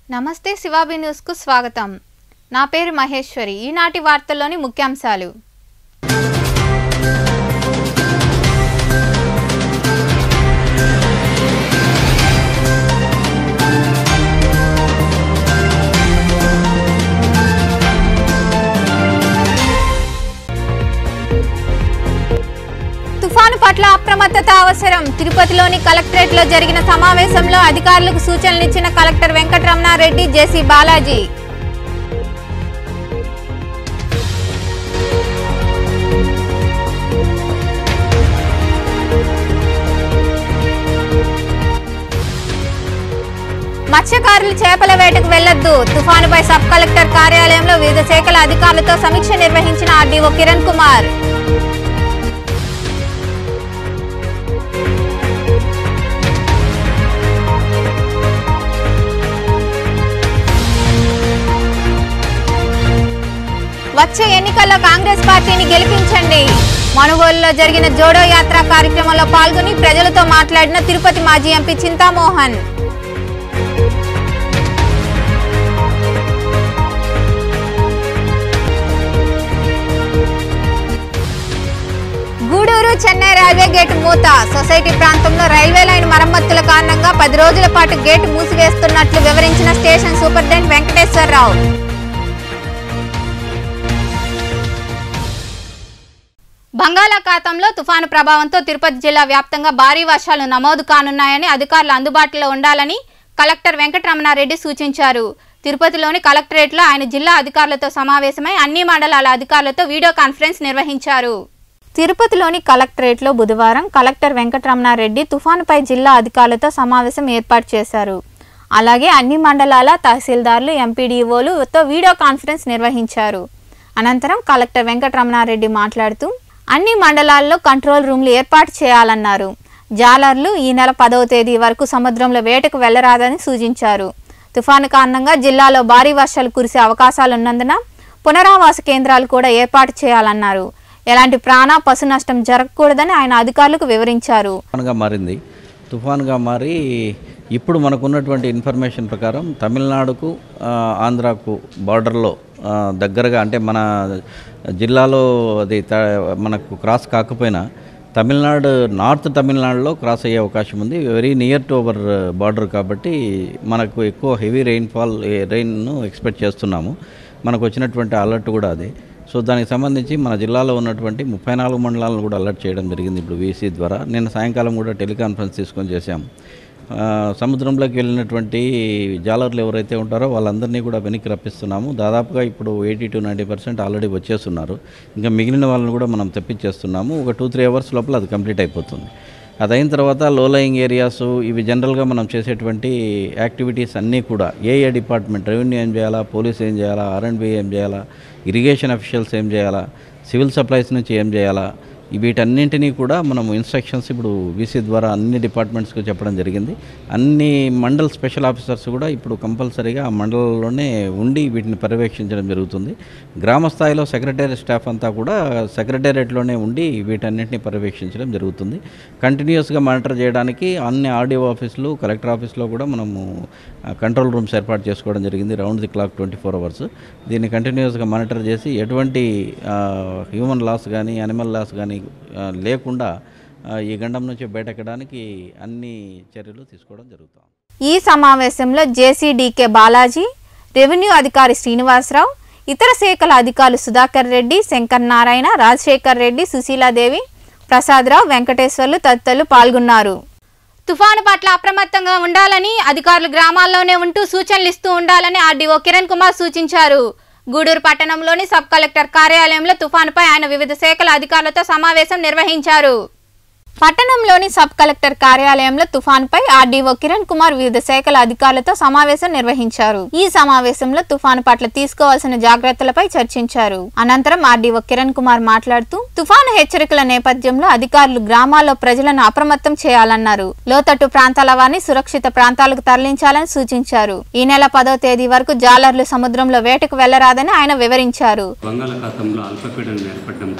నమస్తే శివాబి న్యూస్కు స్వాగతం నా పేరు మహేశ్వరి ఈనాటి వార్తల్లోని ముఖ్యాంశాలు తుఫాను పట్ల అప్రమత్తత అవసరం తిరుపతిలోని కలెక్టరేట్లో జరిగిన సమావేశంలో అధికారులకు సూచనలిచ్చిన కలెక్టర్ వెంకటరమణారెడ్డి జేసీ బాలాజీ మత్స్యకారులు చేపల వేటకు వెళ్లొద్దు తుఫానుపై సబ్ కలెక్టర్ కార్యాలయంలో వివిధ శాఖల అధికారులతో సమీక్ష నిర్వహించిన ఆర్డీఓ కిరణ్ కుమార్ వచ్చే ఎన్నికల్లో కాంగ్రెస్ పార్టీని గెలిపించండి మనుగోలులో జరిగిన జోడో యాత్ర కార్యక్రమంలో పాల్గొని ప్రజలతో మాట్లాడిన తిరుపతి మాజీ MP Chinta Mohan Gudur Chennai railway gate మూత సొసైటీ ప్రాంతంలో రైల్వే లైన్ మరమ్మతుల కారణంగా పది రోజుల పాటు గేటు మూసివేస్తున్నట్లు వివరించిన స్టేషన్ సూపరింటెండెంట్ వెంకటేశ్వరరావు బంగాళాఖాతంలో తుఫాను ప్రభావంతో తిరుపతి జిల్లా వ్యాప్తంగా భారీ వర్షాలు నమోదు కానున్నాయని అధికారులు అందుబాటులో ఉండాలని కలెక్టర్ వెంకటరమణారెడ్డి సూచించారు తిరుపతిలోని కలెక్టరేట్లో ఆయన జిల్లా అధికారులతో సమావేశమై అన్ని మండలాల అధికారులతో వీడియో కాన్ఫరెన్స్ నిర్వహించారు తిరుపతిలోని కలెక్టరేట్లో బుధవారం కలెక్టర్ వెంకటరమణారెడ్డి తుఫానుపై జిల్లా అధికారులతో సమావేశం ఏర్పాటు చేశారు అలాగే అన్ని మండలాల తహసీల్దార్లు ఎంపీడీఓలుతో వీడియో కాన్ఫరెన్స్ నిర్వహించారు అనంతరం కలెక్టర్ వెంకటరమణారెడ్డి మాట్లాడుతూ అన్ని మండలాల్లో కంట్రోల్ రూమ్లు ఏర్పాటు చేయాలన్నారు జాలర్లు ఈ నెల పదవ తేదీ వరకు సముద్రంలో వేటకు వెళ్లరాదని సూచించారు తుఫాను కారణంగా జిల్లాలో భారీ వర్షాలు కురిసే అవకాశాలున్నందున పునరావాస కేంద్రాలు కూడా ఏర్పాటు చేయాలన్నారు ఎలాంటి ప్రాణ పశు నష్టం జరగకూడదని ఆయన అధికారులకు వివరించారు తుఫాన్గా మారింది తుఫాన్గా మారి ఇప్పుడు మనకున్నటువంటి ఇన్ఫర్మేషన్ ప్రకారం తమిళనాడుకు ఆ, ఆంధ్రాకు బార్డర్లో ఆ, దగ్గరగా అంటే మన జిల్లాలో అది త- మనకు క్రాస్ కాకపోయినా తమిళనాడు నార్త్ తమిళనాడులో క్రాస్ అయ్యే అవకాశం ఉంది very near to our border కాబట్టి మనకు ఎక్కువ హెవీ రెయిన్ఫాల్ రెయిన్ను ఎక్స్పెక్ట్ చేస్తున్నాము మనకు వచ్చినటువంటి అలర్ట్ కూడా అదే సో దానికి సంబంధించి మన జిల్లాలో ఉన్నటువంటి ముప్పై నాలుగు మండలాలను కూడా అలర్ట్ చేయడం జరిగింది ఇప్పుడు వీసీ ద్వారా నిన్న సాయంకాలం కూడా టెలికాన్ఫరెన్స్ తీసుకొని చేశాము ఆ, సముద్రంలోకి వెళ్ళినటువంటి జాలర్లు ఎవరైతే ఉంటారో వాళ్ళందరినీ కూడా వెనక్కి రప్పిస్తున్నాము దాదాపుగా ఇప్పుడు eighty to ninety percent already వచ్చేస్తున్నారు ఇంకా మిగిలిన వాళ్ళని కూడా మనం తెప్పించేస్తున్నాము ఒక టూ త్రీ అవర్స్ లోపల అది కంప్లీట్ అయిపోతుంది అది అయిన తర్వాత లో లయింగ్ ఏరియాస్ ఇవి జనరల్గా మనం చేసేటువంటి యాక్టివిటీస్ అన్నీ కూడా ఏ ఏ డిపార్ట్మెంట్ రెవెన్యూ ఏం చేయాలా పోలీస్ ఏం చేయాలా ఆర్ఎండ్బి ఏం చేయాలా ఇరిగేషన్ అఫీషియల్స్ ఏం చేయాలా సివిల్ సప్లైస్ నుంచి ఏం చేయాలా ఈ వీటన్నింటినీ కూడా మనం ఇన్స్ట్రక్షన్స్ ఇప్పుడు వీసీ ద్వారా అన్ని డిపార్ట్మెంట్స్కి చెప్పడం జరిగింది అన్ని మండల్ స్పెషల్ ఆఫీసర్స్ కూడా ఇప్పుడు కంపల్సరీగా ఆ మండలంలోనే ఉండి వీటిని పర్యవేక్షించడం జరుగుతుంది గ్రామ స్థాయిలో సెక్రటేరియట్ స్టాఫ్ అంతా కూడా సెక్రటేరియట్లోనే ఉండి వీటన్నింటినీ పర్యవేక్షించడం జరుగుతుంది కంటిన్యూస్గా మానిటర్ చేయడానికి అన్ని ఆర్డీఓ ఆఫీసులు కలెక్టర్ ఆఫీస్లో కూడా మనము ఆ, కంట్రోల్ రూమ్స్ ఏర్పాటు చేసుకోవడం జరిగింది round the clock twenty four hours దీన్ని కంటిన్యూస్గా మానిటర్ చేసి ఎటువంటి హ్యూమన్ లాస్ కానీ యానిమల్ లాస్ కానీ ఆ, లేకుండా ఆ, ఈ గండం నుంచి బయటెక్కడానికి అన్ని చర్యలు తీసుకోవడం జరుగుతుంది ఈ సమావేశంలో జేసీడీకే బాలాజీ రెవెన్యూ అధికారి శ్రీనివాసరావు ఇతర శాఖల అధికారులు సుధాకర్ రెడ్డి శంకర్ నారాయణ రాజశేఖర్ రెడ్డి సుశీలాదేవి ప్రసాదరావు వెంకటేశ్వర్లు తదితరులు పాల్గొన్నారు తుఫాను పట్ల అప్రమత్తంగా ఉండాలని అధికారులు గ్రామాల్లోనే ఉంటూ సూచనలు ఇస్తూ ఉండాలని ఆర్డీఓ కిరణ్ కుమార్ సూచించారు గూడూరు పట్టణంలోని సబ్ కలెక్టర్ కార్యాలయంలో తుఫానుపై ఆయన వివిధ శాఖల అధికారులతో సమావేశం నిర్వహించారు పట్టణంలోని సబ్ కలెక్టర్ కార్యాలయంలో తుఫాన్పై ఆర్డీఓ కిరణ్ కుమార్ వివిధ శాఖల అధికారులతో సమావేశం నిర్వహించారు ఈ సమావేశంలో తుఫాను పట్ల తీసుకోవాల్సిన జాగ్రత్తలపై చర్చించారు అనంతరం ఆర్డీఓ కిరణ్ కుమార్ మాట్లాడుతూ తుఫాను హెచ్చరికల నేపథ్యంలో అధికారులు గ్రామాల్లో ప్రజలను అప్రమత్తం చేయాలన్నారు లోతట్టు ప్రాంతాల వారిని సురక్షిత ప్రాంతాలకు తరలించాలని సూచించారు ఈ నెల పదో తేదీ వరకు జాలర్లు సముద్రంలో వేటకు వెళ్లరాదని ఆయన వివరించారు బంగాళాఖాతంలో అల్పపీడనం ఏర్పడడంతో ఆ,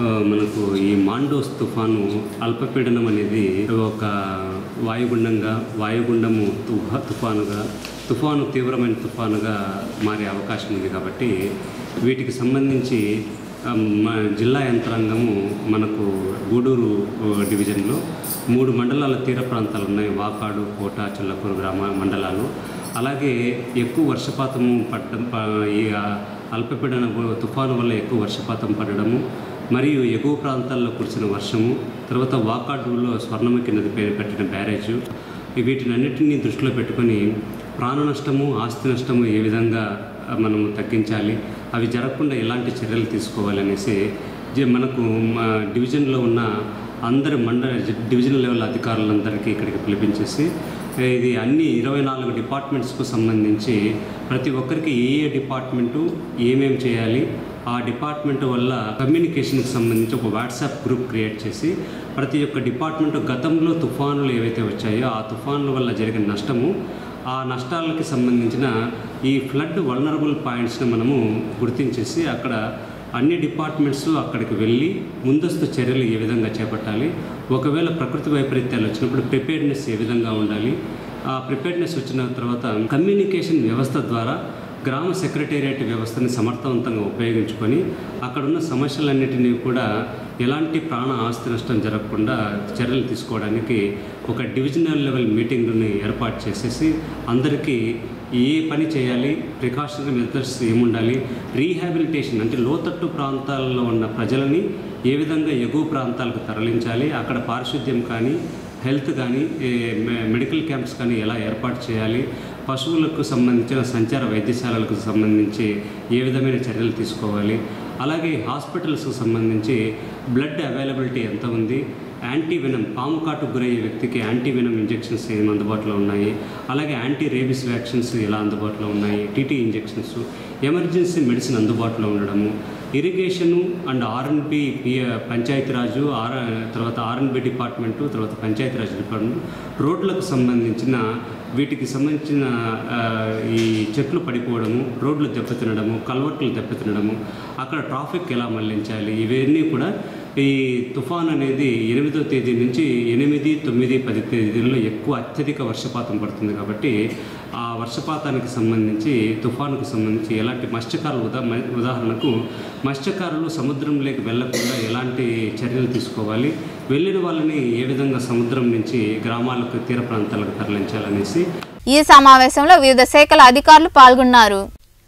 మనకు ఈ మాండోస్ తుఫాను అల్పపీడనం అనేది ఒక వాయుగుండంగా వాయుగుండము తుఫా తుఫానుగా తుఫాను తీవ్రమైన తుఫానుగా మారే అవకాశం ఉంది కాబట్టి వీటికి సంబంధించి ఆ, మా జిల్లా యంత్రాంగము మనకు గూడూరు ఆ, డివిజన్లో మూడు మండలాల తీర ప్రాంతాలు ఉన్నాయి వాకాడు కోట చిల్లకూరు గ్రామ మండలాలు అలాగే ఎక్కువ వర్షపాతము పడడం ప- ఈ ఆ, అల్పపీడన తుఫాను వల్ల ఎక్కువ వర్షపాతం పడడము మరియు ఎగువ ప్రాంతాల్లో కురిసిన వర్షము తర్వాత వాకాడులో స్వర్ణముఖి నది పేరు కట్టిన బ్యారేజు వీటిని అన్నిటినీ దృష్టిలో పెట్టుకొని ప్రాణ నష్టము ఆస్తి నష్టము ఏ విధంగా ఆ, మనము తగ్గించాలి అవి జరగకుండా ఎలాంటి చర్యలు తీసుకోవాలి అనేసి జ- మనకు మా డివిజన్లో ఉన్న అందరి మండల డివిజన్ లెవెల్ అధికారులందరికీ ఇక్కడికి పిలిపించేసి ఇది అన్ని ఇరవై నాలుగు డిపార్ట్మెంట్స్కు సంబంధించి ప్రతి ఒక్కరికి ఏ ఏ డిపార్ట్మెంటు ఏమేం చేయాలి ఆ డిపార్ట్మెంట్ వల్ల కమ్యూనికేషన్కి సంబంధించి ఒక వాట్సాప్ గ్రూప్ క్రియేట్ చేసి ప్రతి ఒక్క డిపార్ట్మెంట్ గతంలో తుఫానులు ఏవైతే వచ్చాయో ఆ తుఫానుల వల్ల జరిగిన నష్టము ఆ నష్టాలకి సంబంధించిన ఈ ఫ్లడ్ వల్నరబుల్ పాయింట్స్ని మనము గుర్తించేసి అక్కడ అన్ని డిపార్ట్మెంట్స్ అక్కడికి వెళ్ళి ముందస్తు చర్యలు ఏ విధంగా చేపట్టాలి ఒకవేళ ప్రకృతి వైపరీత్యాలు వచ్చినప్పుడు ప్రిపేర్నెస్ ఏ విధంగా ఉండాలి ఆ ప్రిపేర్నెస్ వచ్చిన తర్వాత కమ్యూనికేషన్ వ్యవస్థ ద్వారా గ్రామ సెక్రటేరియట్ వ్యవస్థని సమర్థవంతంగా ఉపయోగించుకొని అక్కడున్న సమస్యలన్నిటినీ కూడా ఎలాంటి ప్రాణ ఆస్తి నష్టం జరగకుండా చర్యలు తీసుకోవడానికి ఒక డివిజనల్ లెవెల్ మీటింగ్ని ఏర్పాటు చేసేసి అందరికీ ఏ పని చేయాలి ప్రికాషనరీ మెథడ్స్ ఏముండాలి రీహాబిలిటేషన్ అంటే లోతట్టు ప్రాంతాల్లో ఉన్న ప్రజలని ఏ విధంగా ఎగువ ప్రాంతాలకు తరలించాలి అక్కడ పారిశుద్ధ్యం కానీ హెల్త్ కానీ ఏ, మె- మెడికల్ క్యాంప్స్ కానీ ఎలా ఏర్పాటు చేయాలి పశువులకు సంబంధించిన సంచార వైద్యశాలలకు సంబంధించి ఏ విధమైన చర్యలు తీసుకోవాలి అలాగే హాస్పిటల్స్కు సంబంధించి బ్లడ్ అవైలబిలిటీ ఎంత ఉంది యాంటీ వెనం పాము కాటుకు గురయ్యే వ్యక్తికి యాంటీ వెనం ఇంజెక్షన్స్ ఏం అందుబాటులో ఉన్నాయి అలాగే యాంటీ రేబిస్ వ్యాక్సిన్స్ ఎలా అందుబాటులో ఉన్నాయి టీటీ ఇంజెక్షన్స్ ఎమర్జెన్సీ మెడిసిన్ అందుబాటులో ఉండడము irrigation and R and B Panchayati Raj R తర్వాత ఆర్ఎన్బి డిపార్ట్మెంటు తర్వాత పంచాయతీరాజ్ డిపార్ట్మెంట్ రోడ్లకు సంబంధించిన వీటికి సంబంధించిన ఆ, ఈ చెట్లు పడిపోవడము రోడ్లు దెబ్బతినడము కల్వర్ట్లు దెబ్బతినడము అక్కడ ట్రాఫిక్ ఎలా మళ్లించాలి ఇవన్నీ కూడా ఈ తుఫాన్ అనేది ఎనిమిదో తేదీ నుంచి ఎనిమిది తొమ్మిది పది తేదీల్లో ఎక్కువ అత్యధిక వర్షపాతం పడుతుంది కాబట్టి ఆ వర్షపాతానికి సంబంధించి తుఫానుకు సంబంధించి ఎలాంటి మత్స్యకారులు ఉదా మ- ఉదాహరణకు మత్స్యకారులు సముద్రంలోకి వెళ్లకుండా ఎలాంటి చర్యలు తీసుకోవాలి వెళ్ళిన వాళ్ళని ఏ విధంగా సముద్రం నుంచి గ్రామాలకు తీర ప్రాంతాలకు తరలించాలనేసి ఈ సమావేశంలో వివిధ శాఖల అధికారులు పాల్గొన్నారు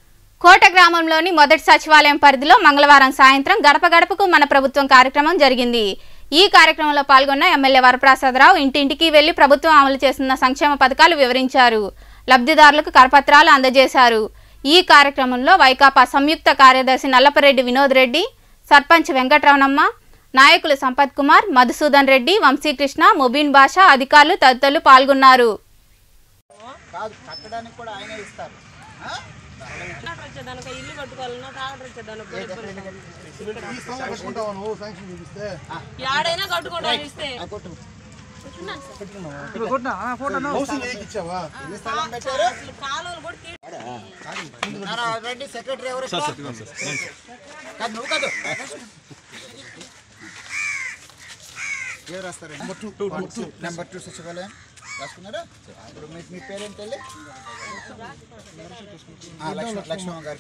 కోట గ్రామంలోని మొదటి సచివాలయం పరిధిలో మంగళవారం సాయంత్రం గడప గడపకు మన ప్రభుత్వం కార్యక్రమం జరిగింది ఈ కార్యక్రమంలో పాల్గొన్న ఎమ్మెల్యే వరప్రసాదరావు ఇంటింటికి వెళ్లి ప్రభుత్వం అమలు చేస్తున్న సంక్షేమ పథకాలు వివరించారు లబ్ధిదారులకు కరపత్రాలు అందజేశారు ఈ కార్యక్రమంలో వైకాపా సంయుక్త కార్యదర్శి నల్లపరెడ్డి వినోద్ రెడ్డి సర్పంచ్ వెంకటరమణమ్మ నాయకులు సంపత్ కుమార్ మధుసూదన్ రెడ్డి వంశీకృష్ణ ముబీన్ బాషా అధికారులు తదితరులు పాల్గొన్నారు కాదు కట్టడానికి కూడా ఆయనే ఇస్తారు ఆ? టాటర్ వచ్చేదానికి ఇల్లు కట్టుకోవాలన్నా టాటర్ వచ్చేదానికి యాడైనా కట్టుకుంటాను ఇస్తే ఆ కొట్టు హౌసింగ్ ఏకి ఇచ్చావా ఎన్ని స్థలం పెట్టారు అసలు కాలువలు కూడా తీ- నారా రెడ్డి సెక్రటరీ ఎవరు కాదు నువ్వు కాదు ఎవరు రాస్తారు నెంబర్ టూ సచివాలయం రాసుకున్నారా ఇప్పుడు మీ మీ పేరేంటి వెళ్ళి లక్ష్మణ లక్ష్మణ గారు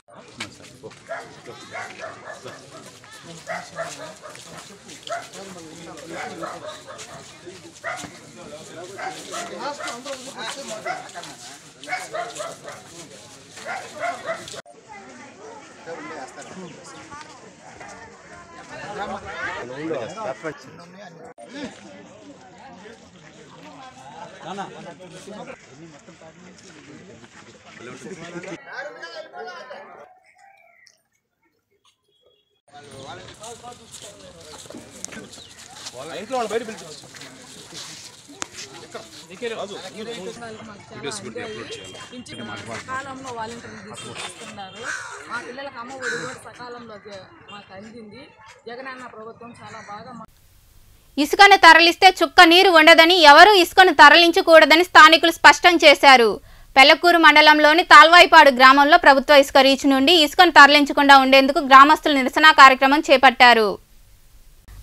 పింఛను సకాలంలో వాలంటీర్లు తీసుకొస్తున్నారు మా పిల్లలకు అమ్మ ఒడి కూడా సకాలంలో జ- మాకు అందింది జగనన్న ప్రభుత్వం చాలా బాగా మా- ఇసుకను తరలిస్తే చుక్క నీరు ఉండదని ఎవరూ ఇసుకను తరలించకూడదని స్థానికులు స్పష్టం చేశారు పెళ్లకూరు మండలంలోని తాల్వాయిపాడు గ్రామంలో ప్రభుత్వ ఇసుక రీచ్ నుండి ఇసుకను తరలించకుండా ఉండేందుకు గ్రామస్తులు నిరసన కార్యక్రమం చేపట్టారు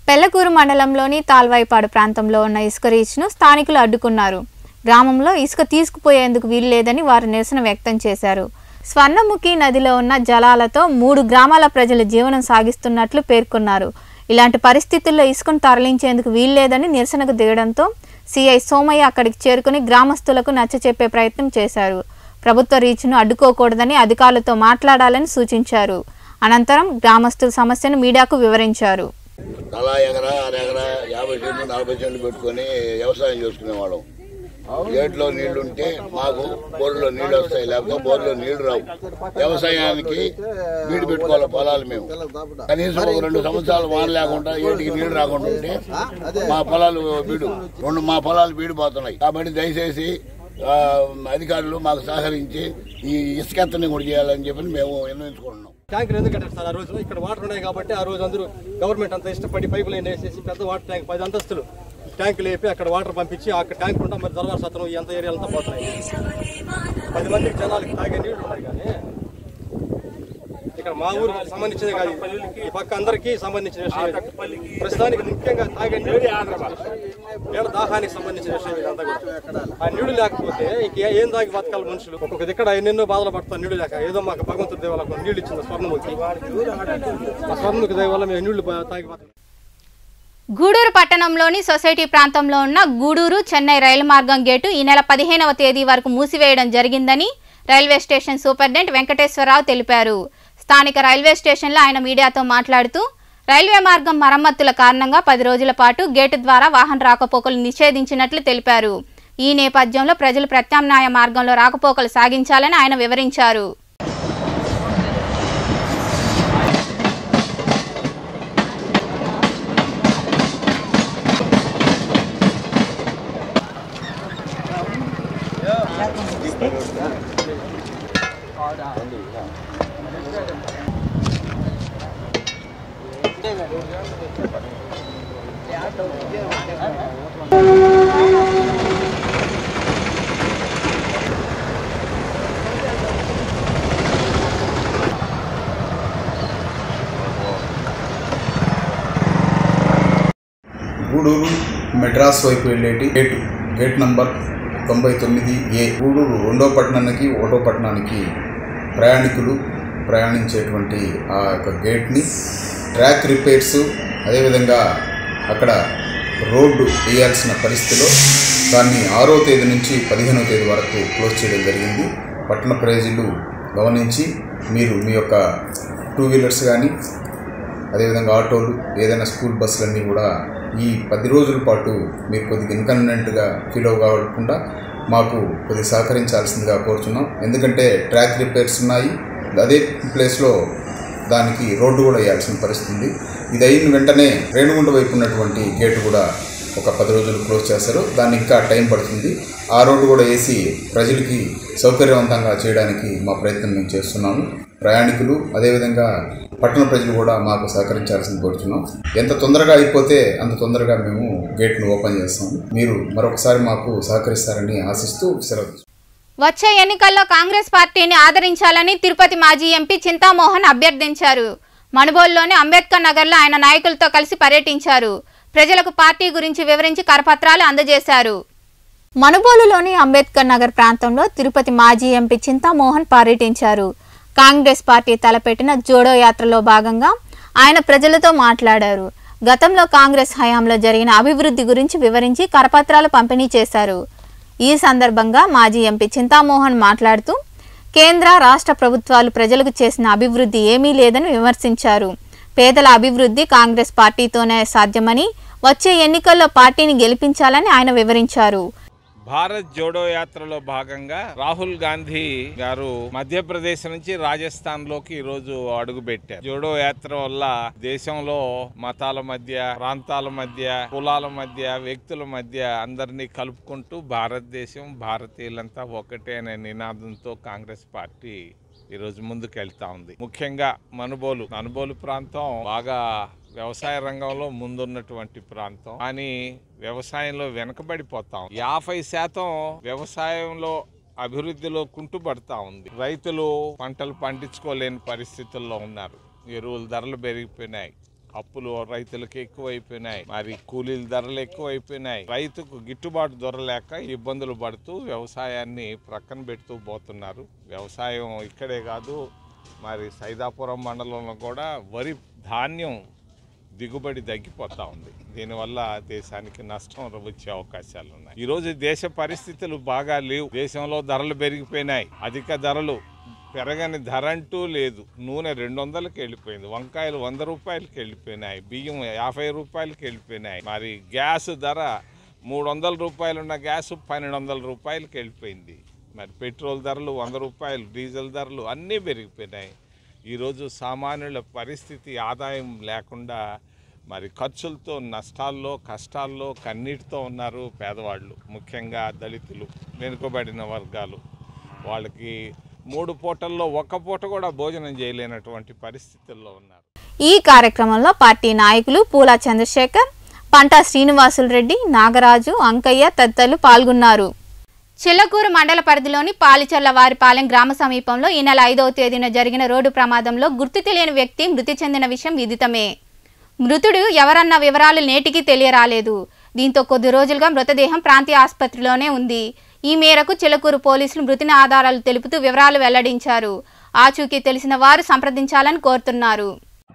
పెళ్లకూరు మండలంలోని తాల్వాయిపాడు ప్రాంతంలో ఉన్న ఇసుక రీచ్ను స్థానికులు అడ్డుకున్నారు గ్రామంలో ఇసుక తీసుకుపోయేందుకు వీల్లేదని వారు నిరసన వ్యక్తం చేశారు స్వర్ణముఖి నదిలో ఉన్న జలాలతో మూడు గ్రామాల ప్రజలు జీవనం సాగిస్తున్నట్లు పేర్కొన్నారు ఇలాంటి పరిస్థితుల్లో ఇసుకను తరలించేందుకు వీల్లేదని నిరసనకు దిగడంతో సిఐ సోమయ్య అక్కడికి చేరుకుని గ్రామస్తులకు నచ్చచెప్పే ప్రయత్నం చేశారు ప్రభుత్వ రీచ్ను అడ్డుకోకూడదని అధికారులతో మాట్లాడాలని సూచించారు అనంతరం గ్రామస్తుల సమస్యను మీడియాకు వివరించారు తలా ఎకరా అర ఎకరా యాభై సెంట్లు నలభై సెంట్లు పెట్టుకొని వ్యవసాయం చేసుకునేవాళ్ళం గేట్లో నీళ్లు ఉంటే మాకు బోర్లో నీళ్లు వస్తాయి లేకపోతే బోర్లో నీళ్లు రావు వ్యవసాయానికి బీడు పెట్టుకోవాలి పొలాలు మేము కనీసం ఒక రెండు సంవత్సరాలు వాన లేకుండా ఏటికి నీళ్లు రాకుండా ఉంటే మా పొలాలు బీడు రెండు మా పొలాలు బీడు పోతున్నాయి కాబట్టి దయచేసి ఆ, అధికారులు మాకు సహకరించి ఈ ఇసుకెత్తని కూడా చేయాలని చెప్పి మేము నిర్ణయించుకుంటున్నాం ట్యాంకులు ఎందుకు కట్టారు సార్ ఆ రోజు ఇక్కడ వాటర్ ఉన్నాయి కాబట్టి ఆ రోజు అందరూ గవర్నమెంట్ అంతా ఇష్టపడి పైపు లైన్ వేసేసి పెద్ద వాటర్ ట్యాంక్ పది అంతస్తులు ట్యాంకులు వేపి అక్కడ వాటర్ పంపించి అక్కడ ట్యాంక్ ఉంటాం మరి దర్వార్ సత్రం ఈ అంత ఏరియాలంతా పోతున్నాయి పది మందికి జనాలకి తాగే నీళ్లు ఉన్నాయి కానీ ఇక్కడ మా ఊరికి సంబంధించింది కాదు ఇది. ఈ పక్క అందరికీ సంబంధించిన విషయం ఇది. ప్రస్తుతానికి ముఖ్యంగా తాగే నీళ్ళు నీళ్ళ దాహానికి సంబంధించిన విషయం ఇదంతా కూడా ఆ నీళ్లు లేకపోతే ఇంక ఏ- ఏం తాగి బతకాలి మనుషులు ఒక్కొక్క దిక్కడ ఎన్నెన్నో బాధలు పడతారు నీళ్లు లేక ఏదో మాకు భగవంతుడి దేవాలకు నీళ్లు ఇచ్చింది స్వర్ణముఖి ఆ స్వర్ణముఖి దయ వల్ల మేము నీళ్లు బా- తాగి బతకాలి గూడూరు పట్టణంలోని సొసైటీ ప్రాంతంలో ఉన్న గూడూరు చెన్నై రైలు మార్గం గేటు ఈ నెల పదిహేనవ తేదీ వరకు మూసివేయడం జరిగిందని రైల్వే స్టేషన్ సూపరింటెండెంట్ వెంకటేశ్వరరావు తెలిపారు స్థానిక రైల్వే స్టేషన్లో ఆయన మీడియాతో మాట్లాడుతూ రైల్వే మార్గం మరమ్మతుల కారణంగా పది రోజుల పాటు గేటు ద్వారా వాహన రాకపోకలు నిషేధించినట్లు తెలిపారు ఈ నేపథ్యంలో ప్రజలు ప్రత్యామ్నాయ మార్గంలో రాకపోకలు సాగించాలని ఆయన వివరించారు గూడూరు మెడ్రాస్ వైపు వెళ్ళేటి గేట్ గేట్ నంబర్ తొంభై తొమ్మిది ఏ గూడూరు రెండో పట్టణానికి ఒకటో పట్టణానికి ప్రయాణికులు ప్రయాణించేటువంటి ఆ యొక్క గేట్ని ట్రాక్ రిపేర్స్ అదేవిధంగా అక్కడ రోడ్డు వేయాల్సిన పరిస్థితిలో దాన్ని ఆరో తేదీ నుంచి పదిహేనో తేదీ వరకు క్లోజ్ చేయడం జరిగింది పట్టణ ప్రజలు గమనించి మీరు మీ యొక్క టూ వీలర్స్ కానీ అదేవిధంగా ఆటోలు ఏదైనా స్కూల్ బస్సులన్నీ కూడా ఈ పది రోజుల పాటు మీరు కొద్దిగా ఇన్కన్వీనియంట్గా ఫీల్ అవ్వకుండా మాకు కొద్దిగా సహకరించాల్సిందిగా కోరుతున్నాం ఎందుకంటే ట్రాక్ రిపేర్స్ ఉన్నాయి అదే ప్లేస్లో దానికి రోడ్డు కూడా వేయాల్సిన పరిస్థితి ఉంది ఇది అయిన వెంటనే రేణుగుంట వైపు ఉన్నటువంటి గేటు కూడా ఒక పది రోజులు క్లోజ్ చేస్తారు దాన్ని ఇంకా టైం పడుతుంది ఆ రోడ్డు కూడా వేసి ప్రజలకి సౌకర్యవంతంగా చేయడానికి మా ప్రయత్నం మేము చేస్తున్నాము ప్రయాణికులు అదేవిధంగా పట్టణ ప్రజలు కూడా మాకు సహకరించాల్సింది కోరుతున్నాం ఎంత తొందరగా అయిపోతే అంత తొందరగా మేము గేట్ను ఓపెన్ చేస్తాము మీరు మరొకసారి మాకు సహకరిస్తారని ఆశిస్తూ సెలవు వచ్చే ఎన్నికల్లో కాంగ్రెస్ పార్టీని ఆదరించాలని తిరుపతి మాజీ ఎంపీ చింతామోహన్ అభ్యర్థించారు మనుబోలులోని అంబేద్కర్ నగర్లో ఆయన నాయకులతో కలిసి పర్యటించారు ప్రజలకు పార్టీ గురించి వివరించి కరపత్రాలు అందజేశారు మనుబోలులోని అంబేద్కర్ నగర్ ప్రాంతంలో తిరుపతి మాజీ ఎంపీ చింతామోహన్ పర్యటించారు కాంగ్రెస్ పార్టీ తలపెట్టిన జోడో యాత్రలో భాగంగా ఆయన ప్రజలతో మాట్లాడారు గతంలో కాంగ్రెస్ హయాంలో జరిగిన అభివృద్ధి గురించి వివరించి కరపత్రాలు పంపిణీ చేశారు ఈ సందర్భంగా మాజీ ఎంపీ చింతామోహన్ మాట్లాడుతూ కేంద్ర రాష్ట్ర ప్రభుత్వాలు ప్రజలకు చేసిన అభివృద్ధి ఏమీ లేదని విమర్శించారు పేదల అభివృద్ధి కాంగ్రెస్ పార్టీతోనే సాధ్యమని వచ్చే ఎన్నికల్లో పార్టీని గెలిపించాలని ఆయన వివరించారు భారత్ జోడో యాత్రలో భాగంగా రాహుల్ గాంధీ గారు మధ్యప్రదేశ్ నుంచి రాజస్థాన్ లోకి ఈ రోజు అడుగు పెట్టారు జోడో యాత్ర వల్ల దేశంలో మతాల మధ్య ప్రాంతాల మధ్య కులాల మధ్య వ్యక్తుల మధ్య అందరినీ కలుపుకుంటూ భారతదేశం భారతీయులంతా ఒకటే అనే నినాదంతో కాంగ్రెస్ పార్టీ ఈరోజు ముందుకెళ్తా ఉంది ముఖ్యంగా మనుబోలు మనుబోలు ప్రాంతం బాగా వ్యవసాయ రంగంలో ముందున్నటువంటి ప్రాంతం కానీ వ్యవసాయంలో వెనకబడిపోతాం యాభై శాతం వ్యవసాయంలో అభివృద్ధిలో కుంటుపడతా ఉంది రైతులు పంటలు పండించుకోలేని పరిస్థితుల్లో ఉన్నారు ఎరువుల ధరలు పెరిగిపోయినాయి అప్పులు రైతులకు ఎక్కువైపోయినాయి మరి కూలీల ధరలు ఎక్కువైపోయినాయి రైతుకు గిట్టుబాటు ధర లేక ఇబ్బందులు పడుతూ వ్యవసాయాన్ని ప్రక్కన పెడుతూ పోతున్నారు వ్యవసాయం ఇక్కడే కాదు మరి సైదాపురం మండలంలో కూడా వరి ధాన్యం దిగుబడి తగ్గిపోతా ఉంది దీనివల్ల దేశానికి నష్టం వచ్చే అవకాశాలు ఉన్నాయి ఈరోజు దేశ పరిస్థితులు బాగా లేవు దేశంలో ధరలు పెరిగిపోయినాయి అధిక ధరలు పెరగని ధర అంటూ లేదు నూనె రెండు వందలకి వెళ్ళిపోయింది వంకాయలు వంద రూపాయలకి వెళ్ళిపోయినాయి బియ్యం యాభై రూపాయలకి వెళ్ళిపోయినాయి మరి గ్యాస్ ధర మూడు వందల రూపాయలు ఉన్న గ్యాస్ పన్నెండు వందల రూపాయలకి వెళ్ళిపోయింది మరి పెట్రోల్ ధరలు వంద రూపాయలు డీజిల్ ధరలు అన్నీ పెరిగిపోయినాయి ఈరోజు సామాన్యుల పరిస్థితి ఆదాయం లేకుండా మరి ఖర్చులతో నష్టాల్లో కష్టాల్లో కన్నీటితో ఉన్నారు పేదవాళ్ళు ముఖ్యంగా దళితులు వెనుకబడిన వర్గాలు వాళ్ళకి మూడు పూటల్లో ఒక్క పూట కూడా భోజనం చేయలేనటువంటి పరిస్థితుల్లో ఉన్నారు ఈ కార్యక్రమంలో పార్టీ నాయకులు పూలా చంద్రశేఖర్ పంటా శ్రీనివాసులు రెడ్డి నాగరాజు అంకయ్య తదితరులు పాల్గొన్నారు చిల్లకూరు మండల పరిధిలోని పాలిచర్ల వారిపాలెం గ్రామ సమీపంలో ఈ నెల ఐదవ తేదీన జరిగిన రోడ్డు ప్రమాదంలో గుర్తు తెలియని వ్యక్తి మృతి చెందిన విషయం విదితమే మృతుడు ఎవరన్న వివరాలు నేటికి తెలియరాలేదు దీంతో కొద్ది రోజులుగా మృతదేహం ప్రాంతీయ ఆసుపత్రిలోనే ఉంది ఈ మేరకు చిలకూరు పోలీసులు మృతిని ఆధారాలు తెలుపుతూ వివరాలు వెల్లడించారు ఆచూకీ తెలిసిన వారు సంప్రదించాలని కోరుతున్నారు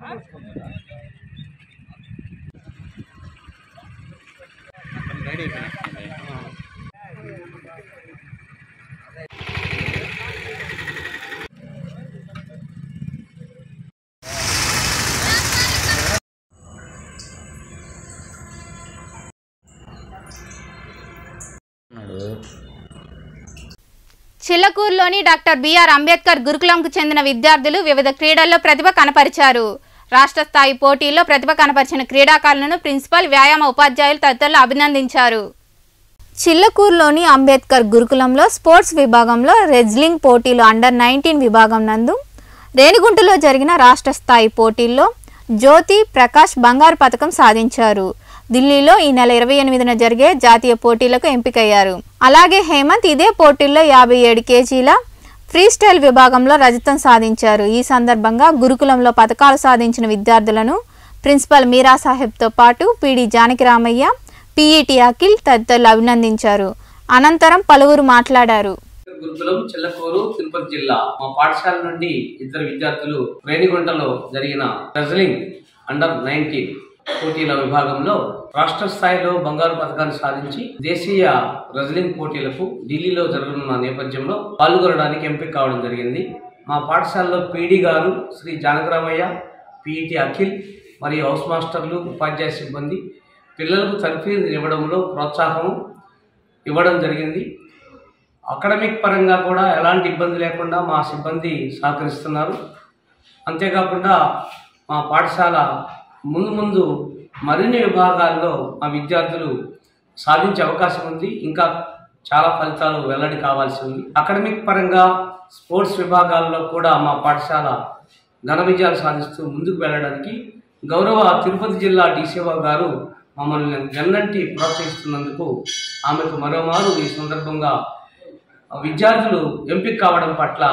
చిల్లకూరులోని డాక్టర్ బిఆర్ అంబేద్కర్ గురుకులంకు చెందిన విద్యార్థులు వివిధ క్రీడల్లో ప్రతిభ కనపరిచారు రాష్ట్ర స్థాయి పోటీల్లో ప్రతిభ కనపరిచిన క్రీడాకారులను ప్రిన్సిపల్ వ్యాయామ ఉపాధ్యాయులు తదితరులు అభినందించారు చిల్లకూరులోని అంబేద్కర్ గురుకులంలో స్పోర్ట్స్ విభాగంలో రెజ్లింగ్ పోటీలు అండర్ నైన్టీన్ విభాగం నందు రేణిగుంటలో జరిగిన రాష్ట్ర స్థాయి పోటీల్లో జ్యోతి ప్రకాష్ బంగారు పథకం సాధించారు ఢిల్లీలో ఈ నెల ఇరవై ఎనిమిదిన జరిగే జాతీయ పోటీలకు ఎంపికయ్యారు అలాగే హేమంత్ ఇదే పోటీల్లో యాభై ఏడు కేజీల ఫ్రీ స్టైల్ విభాగంలో రజతం సాధించారు ఈ సందర్భంగా గురుకులంలో పథకాలు సాధించిన విద్యార్థులను ప్రిన్సిపల్ మీరా సాహెబ్తో పాటు పీడి జానకిరామయ్య పీఈటీ అఖిల్ తదితరులు అభినందించారు అనంతరం పలువురు మాట్లాడారు గురుకులం చిల్లకూరు తిరుపతి జిల్లా మా పాఠశాల నుండి ఇద్దరు విద్యార్థులు రేణిగుంటలో జరిగిన రెజ్లింగ్ అండర్ నైన్టీన్ పోటీల విభాగంలో రాష్ట్ర స్థాయిలో బంగారు పథకాన్ని సాధించి దేశీయ రెజ్లింగ్ పోటీలకు ఢిల్లీలో జరగనున్న నేపథ్యంలో పాల్గొనడానికి ఎంపిక కావడం జరిగింది మా పాఠశాలలో పీడి గారు శ్రీ జానకరామయ్య పిఈటి అఖిల్ మరియు హౌస్ మాస్టర్లు ఉపాధ్యాయ సిబ్బంది పిల్లలకు తర్ఫీదు ఇవ్వడంలో ప్రోత్సాహం ఇవ్వడం జరిగింది అకాడమిక్ పరంగా కూడా ఎలాంటి ఇబ్బంది లేకుండా మా సిబ్బంది సహకరిస్తున్నారు అంతేకాకుండా మా పాఠశాల ముందు ముందు మరిన్ని విభాగాల్లో మా విద్యార్థులు సాధించే అవకాశం ఉంది ఇంకా చాలా ఫలితాలు వెల్లడి కావాల్సి ఉంది అకాడమిక్ పరంగా స్పోర్ట్స్ విభాగాల్లో కూడా మా పాఠశాల ఘన విజయాలు సాధిస్తూ ముందుకు వెళ్ళడానికి గౌరవ తిరుపతి జిల్లా డీసీఓ గారు మమ్మల్ని వెన్నంటి ప్రోత్సహిస్తున్నందుకు ఆమెకు మరోమారు ఈ సందర్భంగా విద్యార్థులు ఎంపిక కావడం పట్ల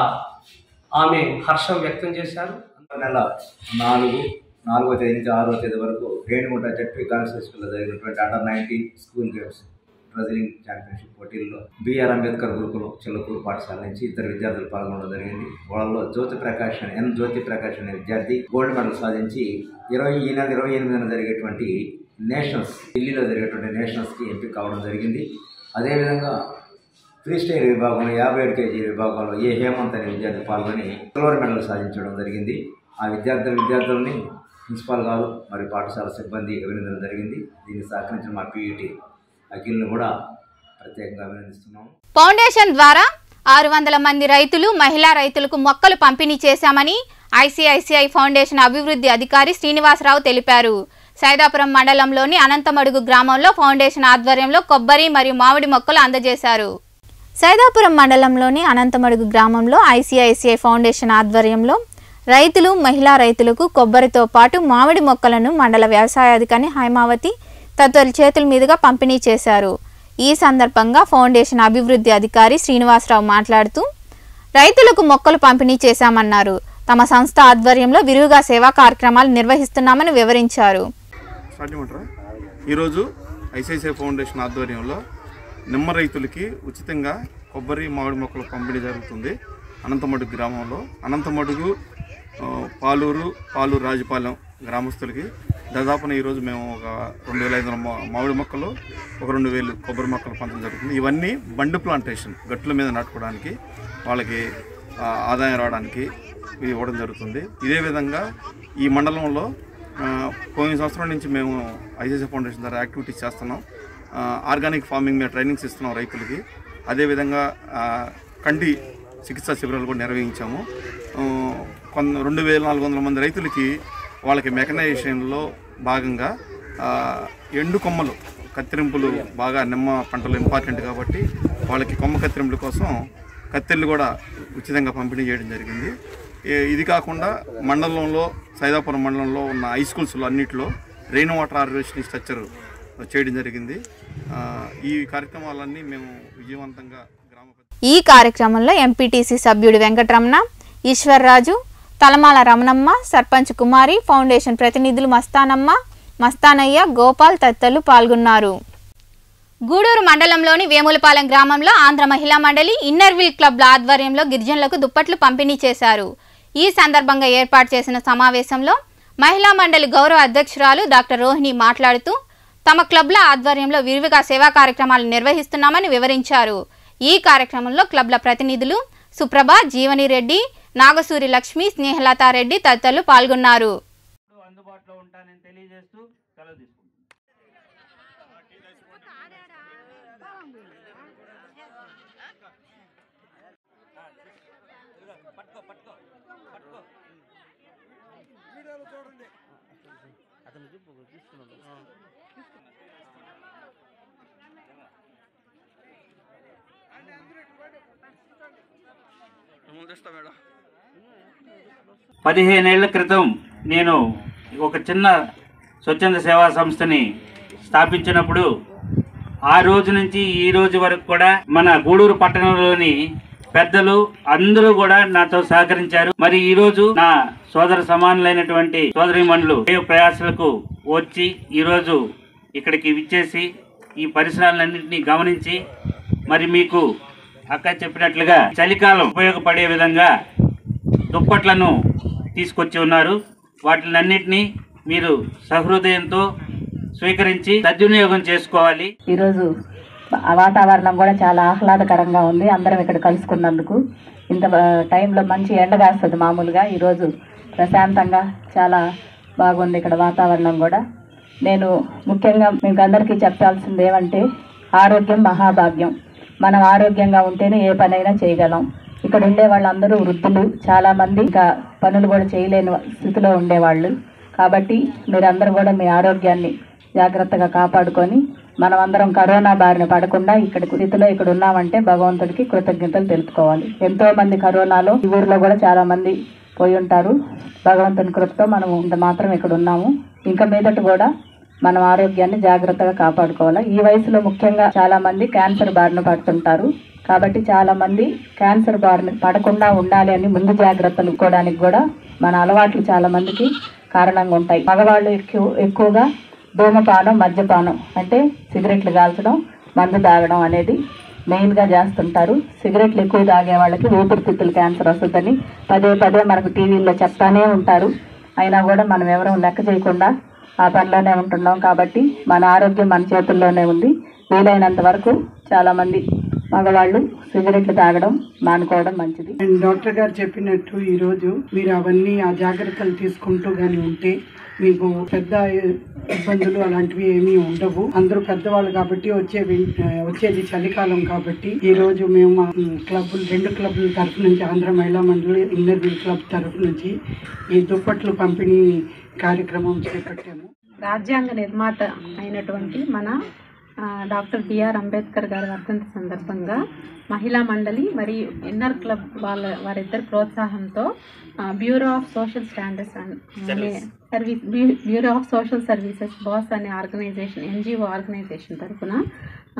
ఆమె హర్షం వ్యక్తం చేశారు నెల నాలుగు నాలుగో తేదీ నుంచి ఆరో తేదీ వరకు రేణిగుంట జడ్పీ గర్ల్స్ హై స్కూల్లో జరిగినటువంటి under nineteen school games wrestling championship పోటీల్లో బిఆర్ అంబేద్కర్ గురుకులం చిల్లకూరు పాఠశాల నుంచి ఇద్దరు విద్యార్థులు పాల్గొనడం జరిగింది వాళ్ళలో జ్యోతి ప్రకాష్ అని ఎన్ జ్యోతి ప్రకాష్ అనే విద్యార్థి గోల్డ్ మెడల్ సాధించి ఇరవై ఈ నెల ఇరవై ఎనిమిదిన జరిగేటువంటి నేషనల్స్ ఢిల్లీలో జరిగేటువంటి నేషనల్స్కి ఎంపిక కావడం జరిగింది అదేవిధంగా ఫ్రీ స్టైల్ విభాగంలో యాభై ఏడు కేజీ విభాగంలో ఏ హేమంత్ అనే విద్యార్థి పాల్గొని సిల్వర్ మెడల్ సాధించడం జరిగింది ఆ విద్యార్థుల విద్యార్థులని ప్రిన్సిపాల్ గారు మరియు పాఠశాల సిబ్బంది అభినందన జరిగింది దీన్ని సహకరించిన మా పీఈటీ అఖిల్ని కూడా ప్రత్యేకంగా అభినందిస్తున్నాము ఫౌండేషన్ ద్వారా ఆరు వందల మంది రైతులు మహిళా రైతులకు మొక్కలు పంపిణీ చేశామని ఐసిఐసిఐ ఫౌండేషన్ అభివృద్ధి అధికారి శ్రీనివాసరావు తెలిపారు సైదాపురం మండలంలోని అనంతమడుగు గ్రామంలో ఫౌండేషన్ ఆధ్వర్యంలో కొబ్బరి మరియు మామిడి మొక్కలు అందజేశారు సైదాపురం మండలంలోని అనంతమడుగు గ్రామంలో ఐసిఐసిఐ ఫౌండేషన్ ఆధ్వర్యంలో రైతులు మహిళా రైతులకు కొబ్బరితో పాటు మామిడి మొక్కలను మండల వ్యవసాయాధికారి హైమావతి తదితరుల చేతుల మీదుగా పంపిణీ చేశారు ఈ సందర్భంగా ఫౌండేషన్ అభివృద్ధి అధికారి శ్రీనివాసరావు మాట్లాడుతూ రైతులకు మొక్కలు పంపిణీ చేశామన్నారు తమ సంస్థ ఆధ్వర్యంలో విరివిగా సేవా కార్యక్రమాలు నిర్వహిస్తున్నామని వివరించారు స్టార్ట్ చేయమంటారా ఈరోజు ఐసిఐసిఐ ఫౌండేషన్ ఆధ్వర్యంలో నిమ్మ రైతులకి ఉచితంగా కొబ్బరి మామిడి మొక్కలు పంపిణీ జరుగుతుంది అనంతమడుగు గ్రామంలో అనంతమడుగు ఆ, పాలూరు పాలూరు రాజపాలెం గ్రామస్తులకి దాదాపున ఈరోజు మేము ఒక రెండు వేల ఐదు వందల మా- మామిడి మొక్కలు ఒక రెండు వేలు కొబ్బరి మొక్కలు పంచడం జరుగుతుంది ఇవన్నీ బండి ప్లాంటేషన్ గట్ల మీద నాటుకోవడానికి వాళ్ళకి ఆ, ఆదాయం రావడానికి ఇవి ఇవ్వడం జరుగుతుంది ఇదే విధంగా ఈ మండలంలో ఆ, పోయిన సంవత్సరం నుంచి మేము ఐసిఐసి ఫౌండేషన్ ద్వారా యాక్టివిటీస్ చేస్తున్నాం ఆ, ఆర్గానిక్ ఫార్మింగ్ మీద ట్రైనింగ్స్ ఇస్తున్నాం రైతులకి అదేవిధంగా ఆ, కంటి చికిత్సా శిబిరాలు కూడా నిర్వహించాము ఆ, కొన్న రెండు వేల నాలుగు వందల మంది రైతులకి వాళ్ళకి మెకనైజేషన్లో భాగంగా ఆ, ఎండు కొమ్మలు కత్తిరింపులు బాగా నిమ్మ పంటలు ఇంపార్టెంట్ కాబట్టి వాళ్ళకి కొమ్మ కత్తిరింపుల కోసం కత్తెర్లు కూడా ఉచితంగా పంపిణీ చేయడం జరిగింది ఏ- ఇది కాకుండా మండలంలో సైదాపురం మండలంలో ఉన్న హై స్కూల్స్లో అన్నింటిలో రెయిన్ వాటర్ హార్వెస్టింగ్ స్ట్రక్చర్ చేయడం జరిగింది ఆ, ఈ కార్యక్రమాలన్నీ మేము విజయవంతంగా గ్రామ ఈ కార్యక్రమంలో ఎంపీటీసీ సభ్యుడు వెంకటరమణ ఈశ్వర్రాజు తలమాల రమణమ్మ సర్పంచ్ కుమారి ఫౌండేషన్ ప్రతినిధులు మస్తానమ్మ మస్తానయ్య గోపాల్ తదితరులు పాల్గొన్నారు గూడూరు మండలంలోని వేములపాలెం గ్రామంలో ఆంధ్ర మహిళా మండలి ఇన్నర్విల్ క్లబ్ల ఆధ్వర్యంలో గిరిజనులకు దుప్పట్లు పంపిణీ చేశారు ఈ సందర్భంగా ఏర్పాటు చేసిన సమావేశంలో మహిళా మండలి గౌరవ అధ్యక్షురాలు డాక్టర్ రోహిణి మాట్లాడుతూ తమ క్లబ్ల ఆధ్వర్యంలో విరివిగా సేవా కార్యక్రమాలు నిర్వహిస్తున్నామని వివరించారు ఈ కార్యక్రమంలో క్లబ్ల ప్రతినిధులు సుప్రభ జీవని రెడ్డి నాగసూరి లక్ష్మి స్నేహలతారెడ్డి తదితరులు పాల్గొన్నారు అందుబాటులో ఉంటానని తెలియజేస్తూ సెలవు తీసుకుంటాను పదిహేనేళ్ల క్రితం నేను ఒక చిన్న స్వచ్ఛంద సేవా సంస్థని స్థాపించినప్పుడు ఆ రోజు నుంచి ఈ రోజు వరకు కూడా మన గూడూరు పట్టణంలోని పెద్దలు అందరూ కూడా నాతో సహకరించారు మరి ఈ రోజు నా సోదర సమానులైనటువంటి సోదరిమణులు ఏ ప్రయాసాలకు వచ్చి ఈ రోజు ఇక్కడికి విచ్చేసి ఈ పరిసరాలన్నింటినీ గమనించి మరి మీకు అక్క చెప్పినట్లుగా చలికాలం ఉపయోగపడే విధంగా దుప్పట్లను తీసుకొచ్చి ఉన్నారు వాటినన్నిటినీ మీరు సహృదయంతో స్వీకరించి సద్వినియోగం చేసుకోవాలి ఈరోజు ఆ వాతావరణం కూడా చాలా ఆహ్లాదకరంగా ఉంది అందరం ఇక్కడ కలుసుకున్నందుకు ఇంత ఆ, టైంలో మంచి ఎండ కాస్తుంది మామూలుగా ఈరోజు ప్రశాంతంగా చాలా బాగుంది ఇక్కడ వాతావరణం కూడా నేను ముఖ్యంగా మీకు అందరికీ చెప్పాల్సింది ఏమంటే ఆరోగ్యం మహాభాగ్యం మనం ఆరోగ్యంగా ఉంటేనే ఏ పనైనా చేయగలం ఇక్కడ ఉండే వాళ్ళందరూ వృద్ధులు చాలా మంది ఇంకా పనులు కూడా చేయలేని స్థితిలో ఉండేవాళ్ళు కాబట్టి మీరందరూ కూడా మీ ఆరోగ్యాన్ని జాగ్రత్తగా కాపాడుకొని మనం అందరం కరోనా బారిన పడకుండా ఇక్కడ స్థితిలో ఇక్కడ ఉన్నామంటే భగవంతుడికి కృతజ్ఞతలు తెలుపుకోవాలి ఎంతో మంది కరోనాలో ఈ ఊర్లో కూడా చాలా మంది పోయి ఉంటారు భగవంతుని కృపతో మనం ఇంత మాత్రం ఇక్కడ ఉన్నాము ఇంకా మీదట కూడా మనం ఆరోగ్యాన్ని జాగ్రత్తగా కాపాడుకోవాలి ఈ వయసులో ముఖ్యంగా చాలా మంది క్యాన్సర్ బారిన పడుతుంటారు కాబట్టి చాలా మంది క్యాన్సర్ బారిన పడకుండా ఉండాలి అని ముందు జాగ్రత్తలు తీసుకోవడానికి కూడా మన అలవాట్లు చాలా మందికి కారణంగా ఉంటాయి మగవాళ్ళు ఎక్కువ ఎక్కువగా ధూమపానం మద్యపానం అంటే సిగరెట్లు కాల్చడం మందు తాగడం అనేది మెయిన్గా చేస్తుంటారు సిగరెట్లు ఎక్కువ తాగే వాళ్ళకి ఊపిరితిత్తులు క్యాన్సర్ వస్తుందని పదే పదే మనకు టీవీల్లో చెప్తానే ఉంటారు అయినా కూడా మనం ఎవరూ లెక్క చేయకుండా ఆ పనిలోనే ఉంటున్నాం కాబట్టి మన ఆరోగ్యం మన చేతుల్లోనే ఉంది వీలైనంత వరకు చాలామంది మగవాళ్ళు సిగరెట్లు తాగడం మానుకోవడం మంచిది అండ్ డాక్టర్ గారు చెప్పినట్టు ఈరోజు మీరు అవన్నీ ఆ జాగ్రత్తలు తీసుకుంటూ కానీ ఉంటే మీకు పెద్ద ఇబ్బందులు అలాంటివి ఏమీ ఉండవు అందరూ పెద్దవాళ్ళు కాబట్టి వచ్చే విన్- ఆ, వచ్చేది చలికాలం కాబట్టి ఈ రోజు మేము మా క్లబ్ రెండు క్లబ్ల తరఫు నుంచి ఆంధ్ర మహిళా మండలి ఇన్నర్ వీల్ క్లబ్ తరఫు నుంచి ఈ దుప్పట్లు పంపిణీ కార్యక్రమం చేపట్టాము రాజ్యాంగ నిర్మాత అయినటువంటి మన ఆ, డాక్టర్ బిఆర్ అంబేద్కర్ గారి వర్ధంతి సందర్భంగా మహిళా మండలి మరియు ఇన్నర్ క్లబ్ వాళ్ళ వారిద్దరి ప్రోత్సాహంతో ఆ, బ్యూరో ఆఫ్ సోషల్ స్టాండర్డ్స్ అనే Service. సర్వీస్ బ్యూ- bureau of social services BOSS అనే ఆర్గనైజేషన్ ఎన్జిఓ ఆర్గనైజేషన్ తరఫున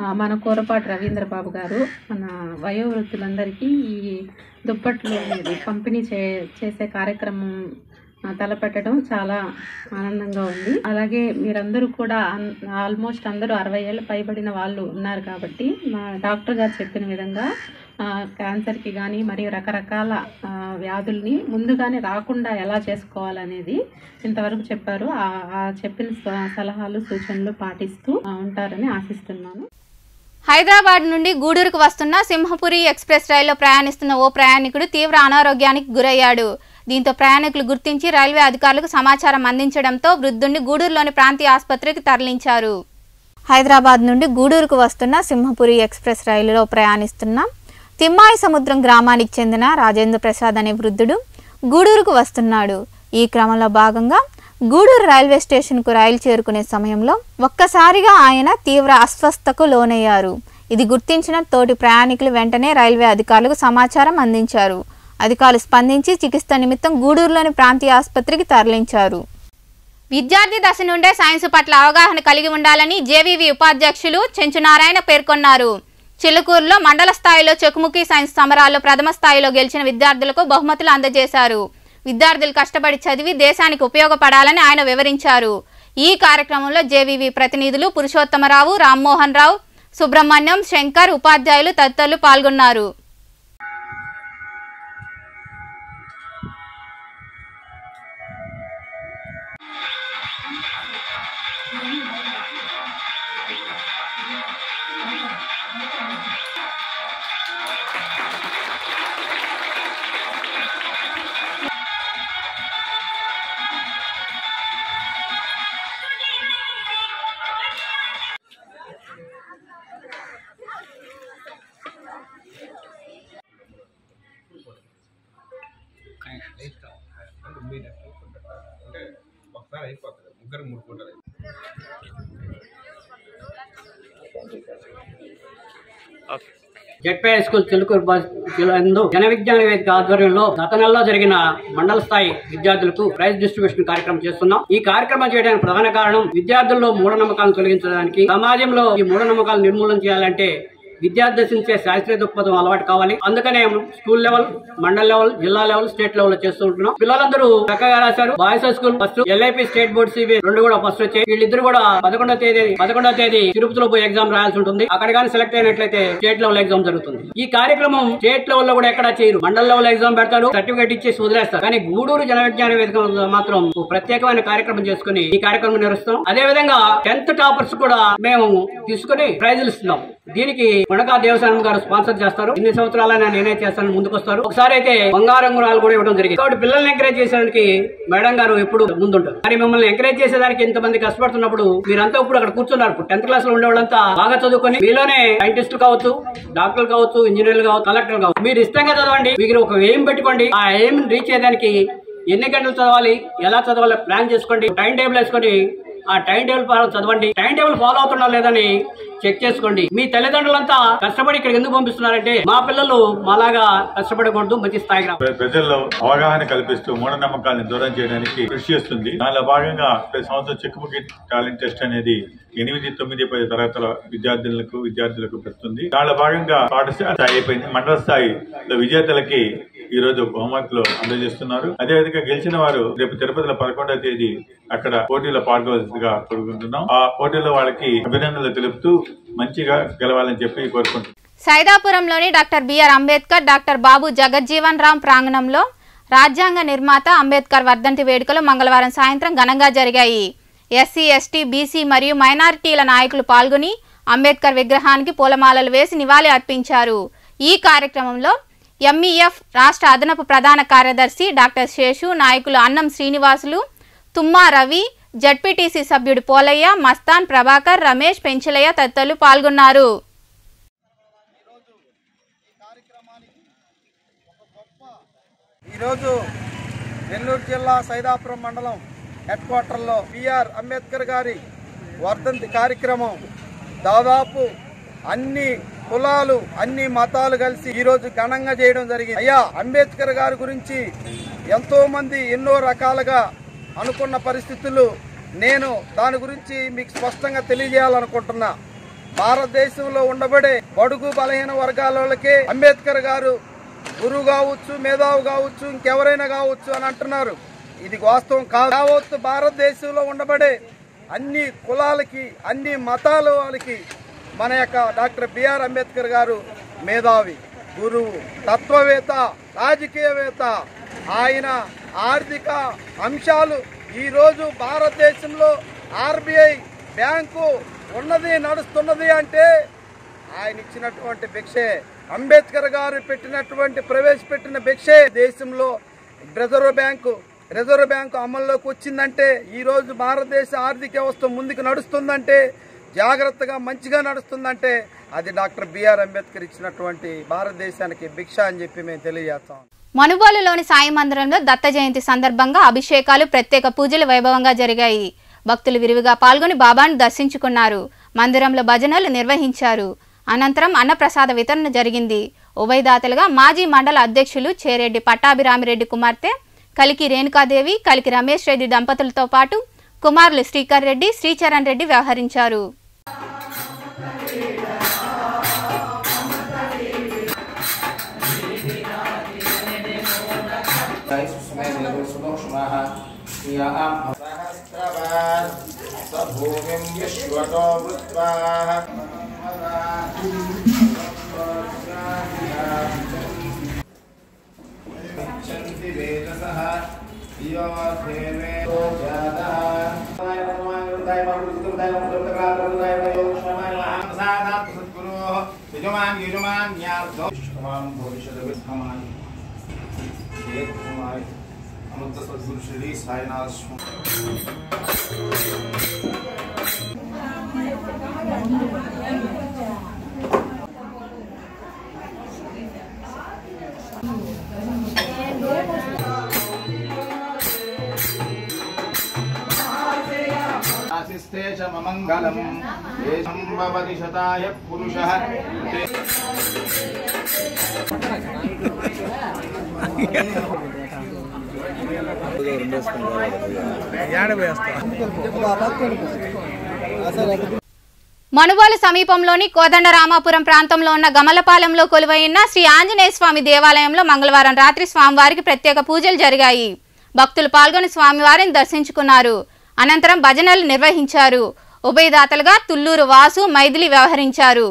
ఆ, మన కూరపాటి రవీంద్ర బాబు గారు మన వయోవృద్ధులందరికీ ఈ దుప్పట్లు అనేది పంపిణీ చే చేసే కార్యక్రమం ఆ, తలపెట్టడం చాలా ఆనందంగా ఉంది అలాగే మీరందరూ కూడా అన్- ఆల్మోస్ట్ అందరూ అరవై ఏళ్ళు పైబడిన వాళ్ళు ఉన్నారు కాబట్టి మా డాక్టర్ గారు చెప్పిన విధంగా ఆ, క్యాన్సర్కి కానీ మరియు రకరకాల ఆ, వ్యాధుల్ని ముందుగానే రాకుండా ఎలా చేసుకోవాలనేది ఇంతవరకు చెప్పారు ఆ ఆ చెప్పిన స- సలహాలు సూచనలు పాటిస్తూ ఆ, ఉంటారని ఆశిస్తున్నాను హైదరాబాద్ నుండి గూడూరుకు వస్తున్న సింహపురి ఎక్స్ప్రెస్ రైల్లో ప్రయాణిస్తున్న ఓ ప్రయాణికుడు తీవ్ర అనారోగ్యానికి గురయ్యాడు దీంతో ప్రయాణికులు గుర్తించి రైల్వే అధికారులకు సమాచారం అందించడంతో వృద్ధుణ్ణి గూడూరులోని ప్రాంతీయ ఆసుపత్రికి తరలించారు హైదరాబాద్ నుండి గూడూరుకు వస్తున్న సింహపురి ఎక్స్ప్రెస్ రైలులో ప్రయాణిస్తున్న తిమ్మాయి సముద్రం గ్రామానికి చెందిన రాజేంద్ర ప్రసాద్ అనే వృద్ధుడు గూడూరుకు వస్తున్నాడు ఈ క్రమంలో భాగంగా గూడూరు రైల్వే స్టేషన్కు రైలు చేరుకునే సమయంలో ఒక్కసారిగా ఆయన తీవ్ర అస్వస్థకు లోనయ్యారు ఇది గుర్తించిన తోటి ప్రయాణికులు వెంటనే రైల్వే అధికారులకు సమాచారం అందించారు అధికారులు స్పందించి చికిత్స నిమిత్తం గూడూరులోని ప్రాంతీయ ఆసుపత్రికి తరలించారు విద్యార్థి దశ నుండే సైన్స్ పట్ల అవగాహన కలిగి ఉండాలని జేవీవి ఉపాధ్యక్షులు చెంచునారాయణ పేర్కొన్నారు చిలుకూరులో మండల స్థాయిలో చెకుముకి సైన్స్ సమరాల్లో ప్రథమ స్థాయిలో గెలిచిన విద్యార్థులకు బహుమతులు అందజేశారు విద్యార్థులు కష్టపడి చదివి దేశానికి ఉపయోగపడాలని ఆయన వివరించారు ఈ కార్యక్రమంలో జేవీవి ప్రతినిధులు పురుషోత్తమరావు రామ్మోహన్ రావు సుబ్రహ్మణ్యం శంకర్ ఉపాధ్యాయులు తదితరులు పాల్గొన్నారు ఒకసారి అయిపోతుంది ముగ్గురు మూడు పూటలు జెడ్పీ హై స్కూల్ చిలుకూరు బస్ జిల్లాలో జన విజ్ఞాన వేదిక ఆధ్వర్యంలో గత నెలలో జరిగిన మండల స్థాయి విద్యార్థులకు ప్రైజ్ డిస్ట్రిబ్యూషన్ కార్యక్రమం చేస్తున్నాం ఈ కార్యక్రమం చేయడానికి ప్రధాన కారణం విద్యార్థుల్లో మూఢనమ్మకాలను తొలగించడానికి సమాజంలో ఈ మూఢనమ్మకాలను నిర్మూలన చేయాలంటే విద్యార్థి దశించే శాస్త్రీయ దృక్పథం అలవాటు కావాలి అందుకనే స్కూల్ లెవెల్ మండల్ లెవెల్ జిల్లా లెవెల్ స్టేట్ లెవెల్ చేస్తూ ఉంటున్నాం పిల్లలందరూ చక్కగా రాశారు boys high school first LIP state board CB రెండు కూడా ఫస్ట్ వచ్చాయి వీళ్ళిద్దరు కూడా పదకొండో తేదీ పదకొండో తేదీ తిరుపతిలో పోయి ఎగ్జామ్ రాయాల్సి ఉంటుంది అక్కడ కానీ సెలెక్ట్ అయినట్లయితే స్టేట్ లెవెల్ ఎగ్జామ్ జరుగుతుంది ఈ కార్యక్రమం స్టేట్ లెవెల్ లో కూడా ఎక్కడ చేయరు మండల్ లెవెల్ ఎగ్జామ్ పెడతారు సర్టిఫికేట్ ఇచ్చేసి వదిలేస్తారు కానీ గూడూరు జన విజ్ఞాన వేదిక మాత్రం ఓ ప్రత్యేకమైన కార్యక్రమం చేసుకుని ఈ కార్యక్రమం నిర్వహిస్తాం అదే విధంగా టెన్త్ టాపర్స్ కూడా మేము తీసుకుని ప్రైజులు ఇస్తున్నాం దీనికి మునకా దేవస్థానం గారు స్పాన్సర్ చేస్తారు ఇన్ని సంవత్సరాలైనా నేనే చేస్తాను ముందుకొస్తారు ఒకసారి అయితే బంగారం గుణాలు కూడా ఇవ్వడం జరిగింది కాబట్టి పిల్లల్ని ఎంకరేజ్ చేసేదానికి మేడం గారు ఎప్పుడు ముందుంటారు మరి మిమ్మల్ని ఎంకరేజ్ చేసేదానికి ఇంతమంది కష్టపడుతున్నప్పుడు మీరంతా ఇప్పుడు అక్కడ కూర్చున్నారు టెన్త్ క్లాస్ లో ఉండేవాళ్ళంతా బాగా చదువుకొని మీలోనే సైంటిస్టులు కావచ్చు డాక్టర్లు కావచ్చు ఇంజనీర్లు కావచ్చు కలెక్టర్ కావచ్చు మీరు ఇష్టంగా చదవండి మీరు ఒక ఎయిమ్ పెట్టుకోండి ఆ ఎయిమ్ రీచ్ చేయడానికి ఎన్ని గంటలు చదవాలి ఎలా చదవాలి ప్లాన్ చేసుకోండి టైం టేబుల్ వేసుకొని ఆ టైం టేబుల్ ఫాలో చదవండి టైం టేబుల్ ఫాలో అవుతున్నా లేదని చెక్ చేసుకోండి మీ తల్లిదండ్రులంతా కష్టపడి ఇక్కడ ఎందుకు పంపిస్తున్నారంటే మా పిల్లలు మాలాగా కష్టపడకూడదు మంచి స్థాయికి రావాలి. ప్ర- ప్రజల్లో అవగాహన కల్పిస్తూ మూఢనమ్మకాలను దూరం చేయడానికి కృషి చేస్తుంది దానిలో భాగంగా ప్రతి సంవత్సరం చెక్కుబుకి టాలెంట్ టెస్ట్ అనేది ఎనిమిది తొమ్మిది పది తరగతుల విద్యార్థులకు విద్యార్థులకు పెడుతుంది దానిలో భాగంగా పాఠశాల స్థాయి అయిపోయింది మండల స్థాయిలో విజేతలకి ఈ రోజు బహుమతులు అందజేస్తున్నారు అదేవిధంగా గెలిచిన వారు రేపు తిరుపతిలో పదకొండవ తేదీ అక్కడ పోటీలో పాల్గొవలసిందిగా కోరుకుంటున్నాం ఆ పోటీలో వాళ్ళకి అభినందనలు తెలుపుతూ మంచిగా గెలవాలని చెప్పి కోరుకుంటున్నాం సైదాపురంలోని doctor BR Ambedkar doctor Babu Jagjivan Ram ప్రాంగణంలో రాజ్యాంగ నిర్మాత అంబేద్కర్ వర్ధంతి వేడుకలు మంగళవారం సాయంత్రం ఘనంగా జరిగాయి ఎస్సీ ఎస్టీ బీసీ మరియు మైనారిటీల నాయకులు పాల్గొని అంబేద్కర్ విగ్రహానికి పూలమాలలు వేసి నివాళి అర్పించారు ఈ కార్యక్రమంలో ఎంఈఎఫ్ రాష్ట్ర అదనపు ప్రధాన కార్యదర్శి డాక్టర్ శేషు నాయకులు అన్నం శ్రీనివాసులు తుమ్మా రవి జడ్పీటీసీ సభ్యుడు పోలయ్య మస్తాన్ ప్రభాకర్ రమేష్ పెంచలయ్య తదితరులు పాల్గొన్నారు ఈరోజు నెల్లూరు జిల్లా సైదాపురం మండలం హెడ్ క్వార్టర్లో బిఆర్ అంబేద్కర్ గారి వర్ధంతి కార్యక్రమం దాదాపు అన్ని కులాలు అన్ని మతాలు కలిసి ఈరోజు ఘనంగా చేయడం జరిగింది అయ్యా అంబేద్కర్ గారి గురించి ఎంతో మంది ఎన్నో రకాలుగా అనుకున్న పరిస్థితులు నేను దాని గురించి మీకు స్పష్టంగా తెలియజేయాలనుకుంటున్నా భారతదేశంలో ఉండబడే బడుగు బలహీన వర్గాల వాళ్ళకి అంబేద్కర్ గారు గురువు కావచ్చు మేధావు కావచ్చు ఇంకెవరైనా కావచ్చు అని అంటున్నారు ఇది వాస్తవం కాదు యావత్తు భారతదేశంలో ఉండబడే అన్ని కులాలకి అన్ని మతాల వాళ్ళకి మన యొక్క డాక్టర్ బిఆర్ అంబేద్కర్ గారు మేధావి గురువు తత్వవేత్త రాజకీయవేత్త ఆయన ఆర్థిక అంశాలు ఈరోజు భారతదేశంలో ఆర్బీఐ బ్యాంకు ఉన్నది నడుస్తున్నది అంటే ఆయన ఇచ్చినటువంటి భిక్షే అంబేద్కర్ గారు పెట్టినటువంటి ప్రవేశపెట్టిన భిక్షే దేశంలో రిజర్వ్ బ్యాంకు రిజర్వ్ బ్యాంకు అమల్లోకి వచ్చిందంటే ఈ రోజు భారతదేశ ఆర్థిక వ్యవస్థ ముందుకు నడుస్తుందంటే జాగ్రత్తగా మంచిగా నడుస్తుందంటే అది డాక్టర్ బిఆర్ అంబేద్కర్ ఇచ్చినటువంటి భారతదేశానికి భిక్ష అని చెప్పి మేము తెలియజేస్తాం మనుబోలులోని సాయి మందిరంలో దత్త జయంతి సందర్భంగా అభిషేకాలు ప్రత్యేక పూజలు వైభవంగా జరిగాయి భక్తులు విరివిగా పాల్గొని బాబాను దర్శించుకున్నారు మందిరంలో భజనలు నిర్వహించారు అనంతరం అన్నప్రసాద వితరణ జరిగింది ఉభయదాతలుగా మాజీ మండల అధ్యక్షులు చేరెడ్డి పట్టాభిరామిరెడ్డి కుమార్తె కలికి రేణుకాదేవి కలికి రమేష్ రెడ్డి దంపతులతో పాటు కుమారులు శ్రీకర్ రెడ్డి శ్రీచరణ్ రెడ్డి వ్యవహరించారు భూమిం విశ్వతో వృత్వా ఇచ్చంతి వేదసః యో దేవేదో అనంత సద్గురు శ్రీ సాయినాథ్ ఆశిస్తేషమంగళం ఏషం భవతి శతాయ పురుషः మనుబోలు సమీపంలోని కోదండ రామాపురం ప్రాంతంలో ఉన్న గమలపాలెంలో కొలువైన శ్రీ ఆంజనేయ స్వామి దేవాలయంలో మంగళవారం రాత్రి స్వామివారికి ప్రత్యేక పూజలు జరిగాయి భక్తులు పాల్గొని స్వామివారిని దర్శించుకున్నారు అనంతరం భజనలు నిర్వహించారు ఉభయదాతలుగా తుల్లూరు వాసు మైథిలి వ్యవహరించారు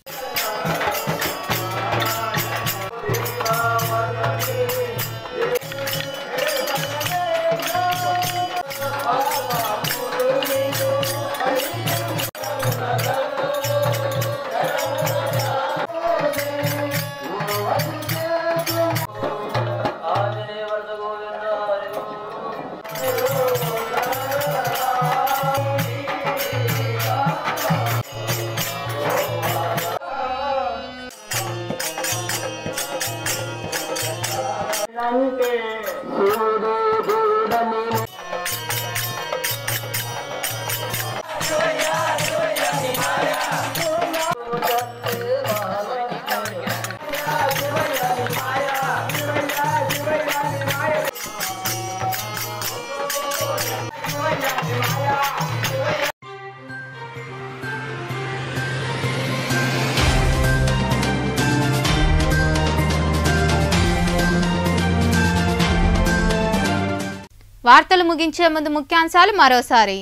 వార్తలు ముగించే ముందు ముఖ్యాంశాలు మరోసారి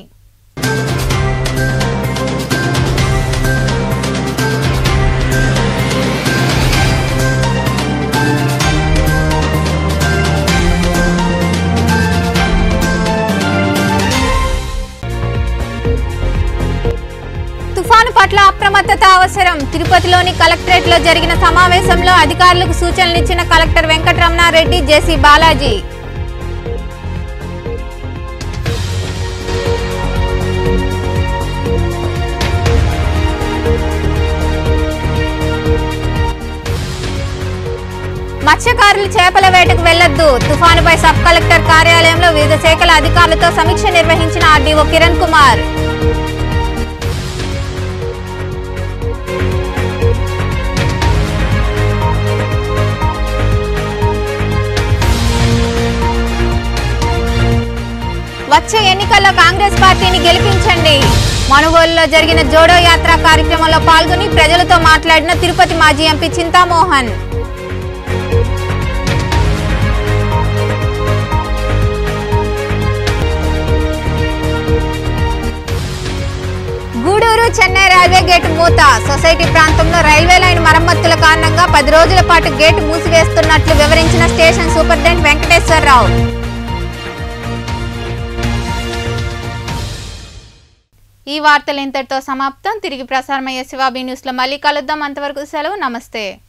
తుఫాను పట్ల అప్రమత్తత అవసరం తిరుపతిలోని కలెక్టరేట్ లో జరిగిన సమావేశంలో అధికారులకు సూచనలు ఇచ్చిన కలెక్టర్ వెంకటరమణారెడ్డి జేసీ బాలాజీ మత్స్యకారులు చేపల వేటకు వెళ్లొద్దు తుఫానుపై సబ్ కలెక్టర్ కార్యాలయంలో వివిధ శాఖల అధికారులతో సమీక్ష నిర్వహించిన ఆర్డీఓ కిరణ్ కుమార్ వచ్చే ఎన్నికల్లో కాంగ్రెస్ పార్టీని గెలిపించండి మనుగోలులో జరిగిన జోడో యాత్ర కార్యక్రమంలో పాల్గొని ప్రజలతో మాట్లాడిన తిరుపతి మాజీ MP Chinta Mohan Gudur Chennai railway gate మూత సొసైటీ ప్రాంతంలో రైల్వే లైన్ మరమ్మతుల కారణంగా పది రోజుల పాటు గేటు మూసివేస్తున్నట్లు వివరించిన స్టేషన్ సూపరింటెండెంట్ వెంకటేశ్వరరావు ఈ వార్తలు ఇంతటితో సమాప్తం తిరిగి ప్రసారమయ్యే శివాబీ న్యూస్లో మళ్ళీ కలుద్దాం అంతవరకు సెలవు నమస్తే